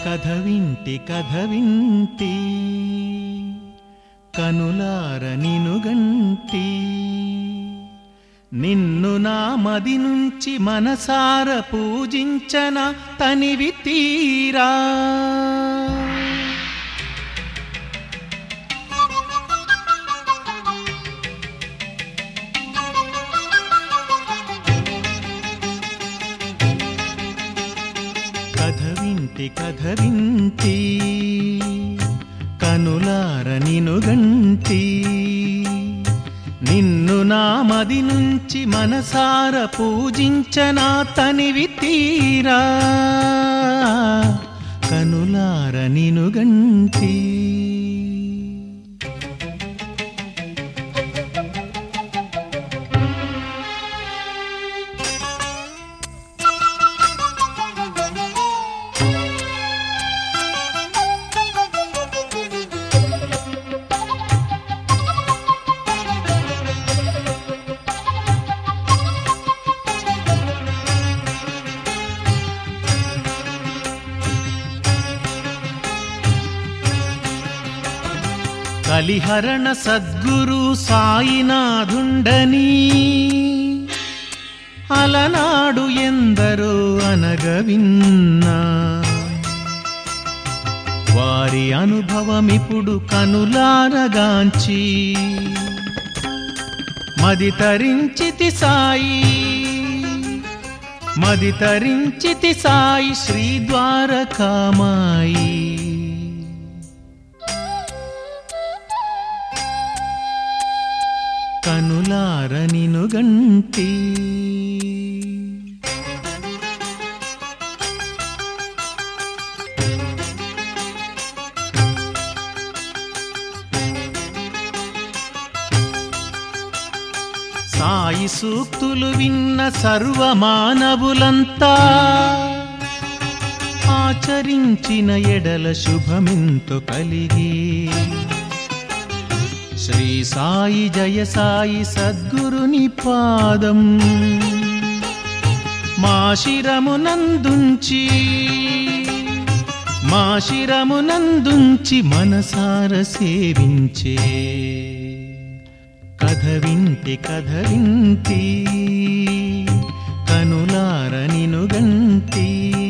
కథ వింటి కథ వింటి కనులార నినుగంటి నిన్ను నా మది నుంచి మనసార పూజించన తనివి తీరా కథ వింటి కథ వింటి కనులార నినుగంటి నిన్ను నా మది నుంచి మనసార పూజించనా తనివి తీరా కనులార నినుగంటి కలిహరణ సద్గురు సాయినాథుండని అలనాడు ఎందరో అనగవిన్నా వారి అనుభవమిప్పుడు కనులారగాంచి మది తరించితి సాయి మది తరించితి సాయి శ్రీ ద్వారకామాయి కనులార నినుగంటి సాయి సూక్తులు విన్న సర్వ మానవులంతా ఆచరించిన ఎడల శుభమెంతో కలిగి శ్రీ సాయి జయ సాయి సద్గురుని పాదం మా శిరమునందుంచి మా శిరమునందుంచి మనసార సేవించే కథ వింటి కథ వింటి కనులార నినుగంటి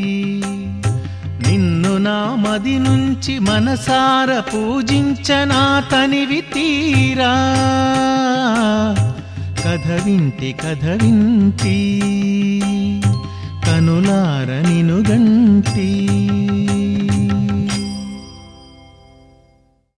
నిన్ను నా మది నుంచి మనసార పూజించనా తనివి తీరా కథ వింటి కథ వింటి కనులార నినుగంటి